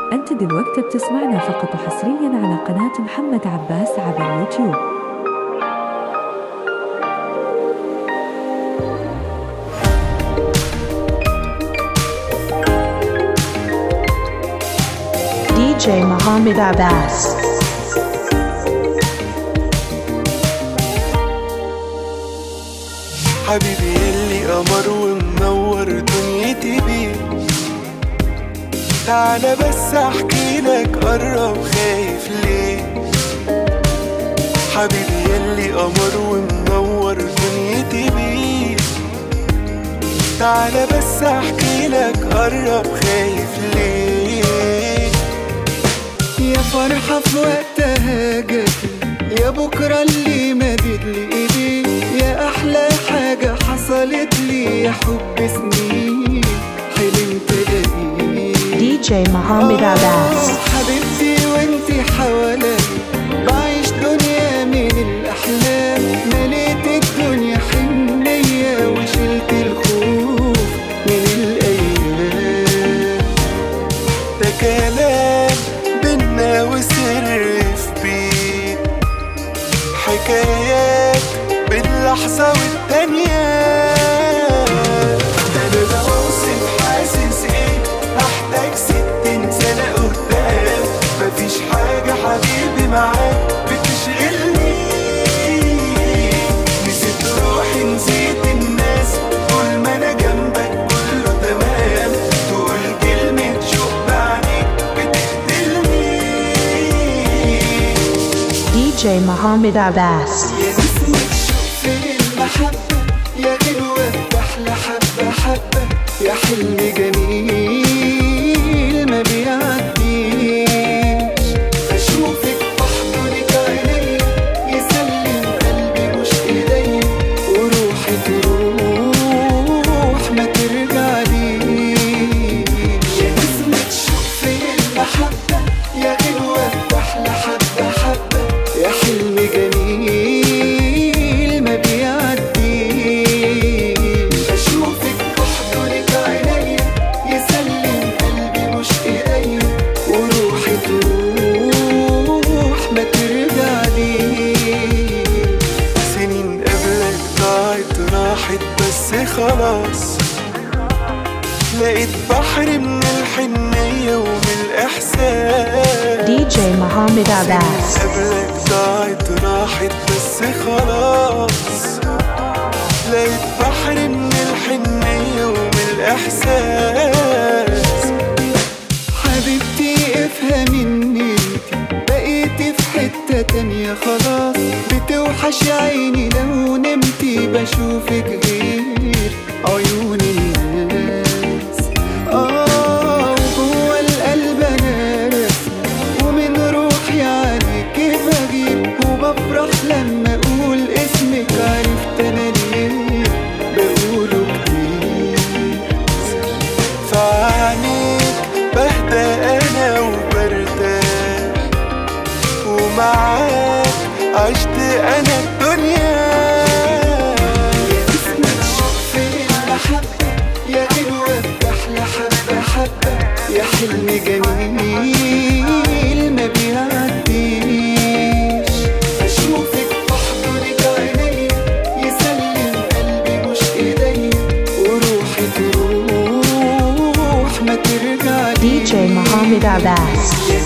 أنت دلوقتي بتسمعنا فقط وحصريا على قناة محمد عباس عبر يوتيوب DJ Mohammed Abbas. حبيبي يلي قمر ومنور دنيتي بيه تعالى بس احكي لك قرب خايف ليه حبيبي يلي قمر ومنور دنيتي بيه تعالى بس احكي لك قرب خايف ليه يا فرحة في وقتها جت يا بكرة اللي مدد لي ايدي يا أحلى حاجة حصلت لي يا حب سنين حلمت الاقيك DJ Mohammed آه، Abbas. حبيبتي وانتي حواليا بعيش دنيا من الأحلام مليت الدنيا حنية وشلت الخوف من الأيام ده كلام بينا وسر في بيت حكايات باللحظة والتانية ده أنا بوصف حاسس إيه أحتاج ستين سنة قدام مفيش حاجة حبيبي معاك بتشغلني نسيت روحي نسيت الناس طول ما أنا جنبك كله تمام تقول كلمة شوق بعديك بتقتلني DJ Mohammed Abbas. يا نسمة شوق في المحبة يا غنوة أحلى حبة حبة يا حلم جميل ما بيعديش أشوفك بحضنك عينيا يسلم قلبي مش إيديا وروحي تروح ما ترجعليش يا نسمة شوق في المحبة يا غنوة أحلى حبة حبة يا حلم جميل ما بيعديش أشوفك بحضنك عينيا يسلم قلبي مش إيديا وروحي تروح ما ترجعليش سنين قبلك ضاعت راحت بس خلاص لقيت بحر من الحنية ومن الإحساس DJ Mohammed Abbas. قبلك ضاعت راحت بس خلاص لقيت بحر من الحنية ومن الإحساس حبيبتي افهمي ان انتي بقيتي في حتة تانية خلاص بتوحش عيني لو نمتي بشوفك غير عيون الناس اه وجوه القلب انا رسمة ومن روحي عليك بغير وبفرح لما اقول اسمك عرفت انا ليه بقوله كتير فعنيك بهدى انا وبرتاح ومعاك عشت انا الدنيا اسمك شوق في المحبة يا غنوة أحلى حبة حبة يا حلم جميل ما بيعديش أشوفك بحضنك عينيا يسلم قلبي مش إيديا وروحي تروح ما ترجعليش DJ Mohammed Abbas. يا